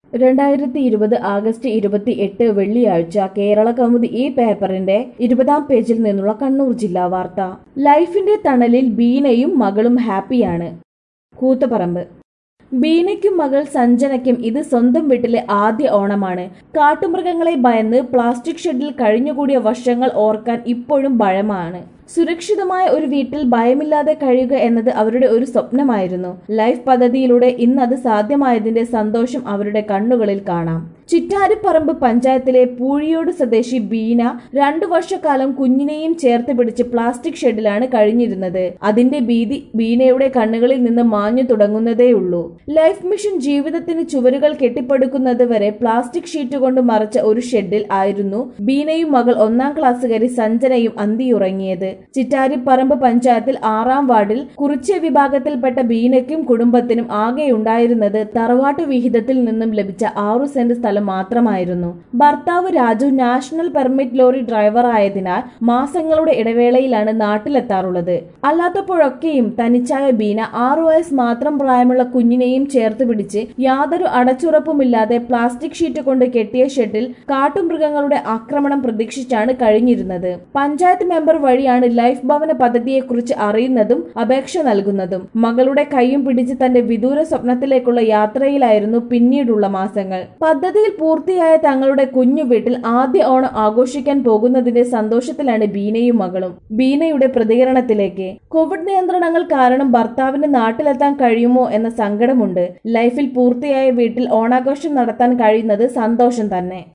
രണ്ടായിരത്തി ഇരുപത് ആഗസ്റ്റ് ഇരുപത്തി എട്ട് വെള്ളിയാഴ്ച കേരള കൗമുദി ഈ പേപ്പറിന്റെ ഇരുപതാം പേജിൽ നിന്നുള്ള കണ്ണൂർ ജില്ലാ വാർത്ത ലൈഫിന്റെ തണലിൽ ബീനയും മകളും ഹാപ്പിയാണ് കൂത്തുപറമ്പ് ബീനയ്ക്കും മകൾ സഞ്ജനയ്ക്കും ഇത് സ്വന്തം വീട്ടിലെ ആദ്യ ഓണമാണ് കാട്ടുമൃഗങ്ങളെ ഭയന്ന് പ്ലാസ്റ്റിക് ഷെഡിൽ കഴിഞ്ഞുകൂടിയ വർഷങ്ങൾ ഓർക്കാൻ ഇപ്പോഴും ഭയമാണ് സുരക്ഷിതമായ ഒരു വീട്ടിൽ ഭയമില്ലാതെ കഴിയുക എന്നത് അവരുടെ ഒരു സ്വപ്നമായിരുന്നു ലൈഫ് പദ്ധതിയിലൂടെ ഇന്ന് അത് സാധ്യമായതിന്റെ സന്തോഷം അവരുടെ കണ്ണുകളിൽ കാണാം ചിറ്റാരിപ്പറമ്പ് പഞ്ചായത്തിലെ പൂഴിയോട് സ്വദേശി ബീന രണ്ടു വർഷക്കാലം കുഞ്ഞിനെയും ചേർത്ത് പിടിച്ച് പ്ലാസ്റ്റിക് ഷെഡിലാണ് കഴിഞ്ഞിരുന്നത് അതിന്റെ ഭീതി ബീനയുടെ കണ്ണുകളിൽ നിന്ന് മാഞ്ഞു തുടങ്ങുന്നതേയുള്ളൂ ലൈഫ് മിഷൻ ജീവിതത്തിന് ചുവരുകൾ കെട്ടിപ്പടുക്കുന്നത് വരെ പ്ലാസ്റ്റിക് ഷീറ്റ് കൊണ്ട് മറച്ച ഒരു ഷെഡിൽ ആയിരുന്നു ബീനയും മകൾ ഒന്നാം ക്ലാസ്സുകാരി സഞ്ജനയും അന്തിയുറങ്ങിയത് ചിറ്റാരിപ്പറമ്പ് പഞ്ചായത്തിൽ ആറാം വാർഡിൽ കുറിച്യ വിഭാഗത്തിൽപ്പെട്ട ബീനയ്ക്കും കുടുംബത്തിനും ആകെയുണ്ടായിരുന്നത് തറവാട്ടു വിഹിതത്തിൽ നിന്നും ലഭിച്ച ആറു സെന്റ് സ്ഥലം മാത്രമായിരുന്നു ഭർത്താവ് Raju national permit lorry driver ആയതിനാൽ മാസങ്ങളുടെ ഇടവേളയിലാണ് നാട്ടിലെത്താറുള്ളത് അല്ലാത്തപ്പോഴൊക്കെയും തനിച്ചായ ബീന ആറു വയസ്സ് മാത്രം പ്രായമുള്ള കുഞ്ഞിനെയും ചേർത്ത് പിടിച്ച് യാതൊരു അടച്ചുറപ്പുമില്ലാതെ പ്ലാസ്റ്റിക് ഷീറ്റ് കൊണ്ട് കെട്ടിയ ഷെഡിൽ കാട്ടുമൃഗങ്ങളുടെ ആക്രമണം പ്രതീക്ഷിച്ചാണ് കഴിഞ്ഞിരുന്നത് പഞ്ചായത്ത് മെമ്പർ വഴിയാണ് ലൈഫ് ഭവന പദ്ധതിയെക്കുറിച്ച് അറിയുന്നതും അപേക്ഷ നൽകുന്നതും മകളുടെ കൈയും പിടിച്ച് തന്റെ വിദൂര സ്വപ്നത്തിലേക്കുള്ള യാത്രയിലായിരുന്നു പിന്നീടുള്ള മാസങ്ങൾ പദ്ധതിയിൽ പൂർത്തിയായ തങ്ങളുടെ കുഞ്ഞു വീട്ടിൽ ആദ്യ ഓണം ആഘോഷിക്കാൻ പോകുന്നതിന്റെ സന്തോഷത്തിലാണ് ബീനയും മകളും ബീനയുടെ പ്രതികരണത്തിലേക്ക് കോവിഡ് നിയന്ത്രണങ്ങൾ കാരണം ഭർത്താവിന് നാട്ടിലെത്താൻ കഴിയുമോ എന്ന സങ്കടമുണ്ട് ലൈഫിൽ പൂർത്തിയായ വീട്ടിൽ ഓണാഘോഷം നടത്താൻ കഴിയുന്നത് സന്തോഷം തന്നെ